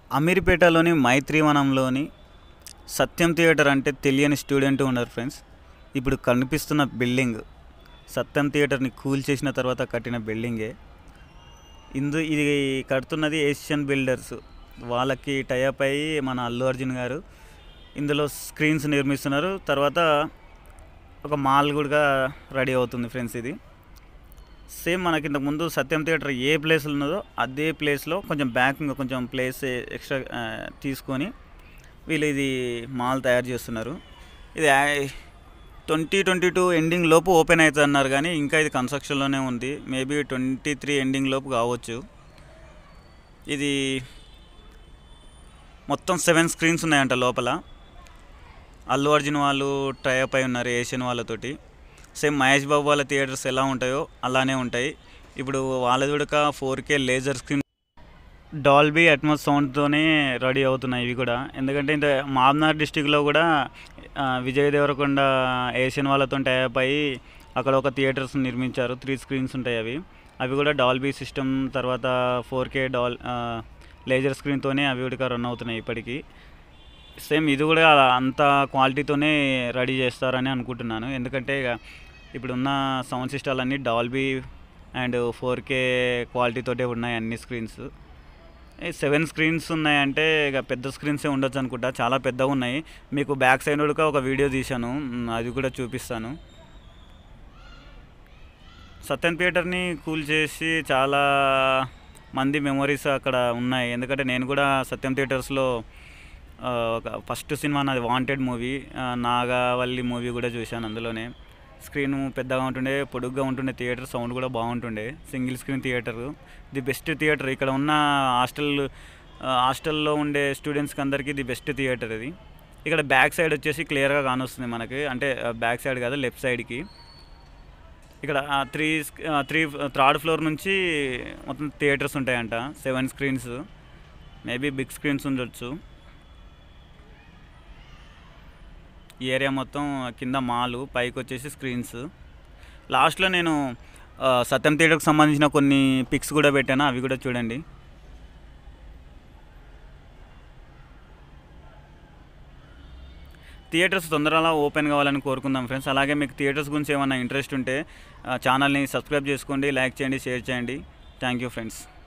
అమీర్పేటలోని మైత్రివనంలోని సత్యం theatre అంటే తెలియని student ఉన్నారు ఫ్రెండ్స్ ఇప్పుడు కనిపిస్తున్న బిల్డింగ్ సత్యం థియేటర్ని కూల్ చేసిన తర్వాత కట్టిన బిల్డింగే ఇందు ఇది కడుతున్నది ఏషియన్ బిల్డర్స్ వాళ్ళకి టైఅప్ అయ్యి మన అల్లు అర్జున్ గారు ఇందులో స్క్రీన్స్ నిర్మిస్తున్నారు తర్వాత ఒక మాల్ కూడా రెడీ అవుతుంది ఫ్రెండ్స్ ఇది సేమ్ మనకి ఇంతకు ముందు సత్యం థియేటర్ ఏ ప్లేస్లో ఉన్నదో అదే ప్లేస్లో కొంచెం బ్యాక్ ఇంకా కొంచెం ప్లేస్ ఎక్స్ట్రా ఆ, తీసుకొని వీళ్ళు ఇది మాల్ తయారు చేస్తున్నారు ఇది ట్వంటీ ట్వంటీ టూ ఎండింగ్ లోపు ఓపెన్ అవుతుంది అన్నారు కానీ ఇంకా ఇది కన్స్ట్రక్షన్లోనే ఉంది మేబీ ట్వంటీ త్రీ ఎండింగ్ లోపు కావచ్చు ఇది మొత్తం సెవెన్ స్క్రీన్స్ ఉన్నాయంట లోపల అల్లు అర్జున్ వాళ్ళు టైఅప్ అయి ఉన్నారు ఏషియన్ వాళ్ళతోటి సేమ్ మహేష్ బాబు వాళ్ళ థియేటర్స్ ఎలా ఉంటాయో అలానే ఉంటాయి ఇప్పుడు వాళ్ళది కూడా four K laser screen Dolby Atmos సౌండ్తోనే రెడీ అవుతున్నాయి ఇవి కూడా ఎందుకంటే ఇంత మామ్నార్ డిస్టిక్లో కూడా ఆ, విజయ్ దేవరకొండ ఏషియన్ వాళ్ళతో టైఅప్ అయ్యి అక్కడ ఒక థియేటర్స్ నిర్మించారు త్రీ స్క్రీన్స్ ఉంటాయి అవి అవి కూడా డాల్బీ సిస్టమ్ తర్వాత ఫోర్ కే డాల్ లేజర్ స్క్రీన్తోనే అవి కూడా రన్ అవుతున్నాయి ఇప్పటికీ సేమ్ ఇది కూడా అంత క్వాలిటీతోనే రెడీ చేస్తారని అనుకుంటున్నాను ఎందుకంటే ఇక ఇప్పుడున్న సౌండ్ సిస్టాలు అన్నీ డాల్బీ అండ్ ఫోర్ కే క్వాలిటీతోటే ఉన్నాయి అన్ని స్క్రీన్స్ సెవెన్ స్క్రీన్స్ ఉన్నాయంటే ఇక పెద్ద స్క్రీన్సే ఉండొచ్చు అనుకుంటా చాలా పెద్దగా ఉన్నాయి మీకు బ్యాక్ సైడ్ కూడా ఒక వీడియో తీశాను మ్, అది కూడా చూపిస్తాను సత్యం థియేటర్ని కూల్ చేసి చాలా మంది మెమొరీస్ అక్కడ ఉన్నాయి ఎందుకంటే నేను కూడా సత్యం థియేటర్స్లో ఆ, ఒక ఫస్ట్ సినిమా నాది వాంటెడ్ మూవీ నాగావల్లి మూవీ కూడా చూశాను అందులోనే స్క్రీన్ పెద్దగా ఉంటుండే పొడుగ్గా ఉంటుండే థియేటర్ సౌండ్ కూడా బాగుంటుండే single screen theatre the best theatre ఇక్కడ ఉన్న హాస్టల్ ఆ, హాస్టల్లో ఉండే స్టూడెంట్స్కి అందరికీ ది బెస్ట్ థియేటర్ ఇది ఇక్కడ బ్యాక్ సైడ్ వచ్చేసి క్లియర్గా కానొస్తుంది మనకి అంటే బ్యాక్ సైడ్ కాదు లెఫ్ట్ సైడ్కి ఇక్కడ త్రీ త్రీ థర్డ్ ఫ్లోర్ నుంచి మొత్తం థియేటర్స్ ఉంటాయంట seven screens maybe big screens ఉండొచ్చు ఈ ఏరియా మొత్తం కింద మాలు పైకి వచ్చేసి స్క్రీన్స్ లాస్ట్లో నేను ఆ, సత్యం థియేటర్కి సంబంధించిన కొన్ని పిక్స్ కూడా పెట్టాను అవి కూడా చూడండి థియేటర్స్ తొందరగా ఓపెన్ కావాలని కోరుకుందాం ఫ్రెండ్స్ అలాగే మీకు థియేటర్స్ గురించి ఏమైనా ఇంట్రెస్ట్ ఉంటే ఆ, ఛానల్ని సబ్స్క్రైబ్ చేసుకోండి లైక్ చేయండి షేర్ చేయండి థ్యాంక్ యూ ఫ్రెండ్స్